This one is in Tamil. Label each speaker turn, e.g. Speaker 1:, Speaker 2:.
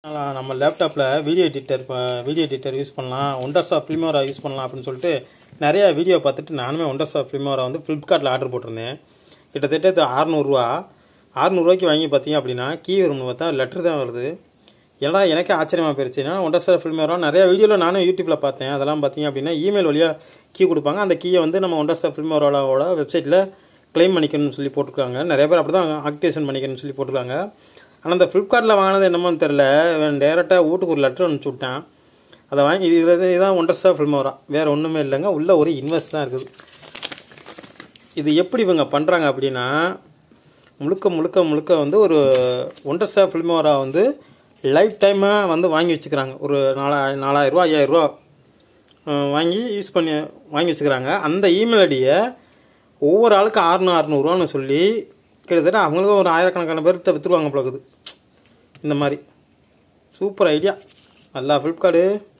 Speaker 1: அதனால் நம்ம லேப்டாப்பில் video editor video editor use பண்ணலாம் ஒண்டர்ஸ் ஆஃப் ஃபிலிமோரா யூஸ் பண்ணலாம் அப்படின்னு சொல்லிட்டு நிறையா வீடியோ பார்த்துட்டு நானுமே ஒண்டர்ஸ் ஆஃப் ஃபிலிமோரா வந்து ஃப்ளிப்கார்ட்டில் ஆர்டர் போட்டிருந்தேன் கிட்டத்தட்ட இது அறநூறுவா அறநூறுவாய்க்கு வாங்கி பார்த்தீங்க அப்படின்னா கீ வரும்னு பார்த்தா லெட்டர் தான் வருது ஏன்னா எனக்கே ஆச்சரியமாக போயிருச்சு ஏன்னா ஒண்டர்ஸ் ஆஃப் ஃபிலிமோரா நிறைய வீடியோவில் நானும் யூடியூப்பில் பார்த்தேன் அதெல்லாம் பார்த்தீங்க அப்படின்னா இமெயில் வழியாக கீ கொடுப்பாங்க அந்த கீயை வந்து நம்ம ஒண்டர்ஸ் ஆஃப் ஃபிலிமோராவோட வெப்சைட்டில் க்ளைம் பண்ணிக்கணும்னு சொல்லி போட்டிருக்காங்க நிறைய பேர் அப்படி தான் ஆக்டிவேஷன் பண்ணிக்கணும்னு சொல்லி போட்டிருக்காங்க ஆனால் இந்த ஃப்ளிப்கார்ட்டில் வாங்கினது என்னமோன்னு தெரில இவன் டேரெக்டாக வீட்டுக்கு ஒரு லெட்டர் அனுப்பிச்சி விட்டான் அதை வாங்கி இது இது- இதுதான் ஒண்டர்ஸ் ஆஃப் ஃபில்மோரா வேறு ஒன்றுமே இல்லைங்க உள்ள ஒரு இன்வெஸ்ட் தான் இருக்குது இது எப்படி இவங்க பண்ணுறாங்க அப்படின்னா முழுக்க முழுக்க முழுக்க வந்து ஒரு ஒண்டர்ஸ் ஆஃப் ஃபில்மோரா வந்து லைஃப் டைமாக வந்து வாங்கி வச்சுக்கிறாங்க ஒரு நாலா நாலாயிரரூவா ஐயாயிரரூவா வாங்கி யூஸ் பண்ணி வாங்கி வச்சுக்கிறாங்க அந்த இமெயில் ஐடியை ஒவ்வொரு ஆளுக்கு அறுநூறு அறுநூறுவான்னு சொல்லி கிட்டத்தட்ட அவங்களுக்கும் ஒரு ஆயிரக்கணக்கான பேர்கிட்ட விற்றுருவாங்க போலக்குது இந்த மாதிரி சூப்பர் ஐடியா நல்லா ஃப்ளிப்கார்டு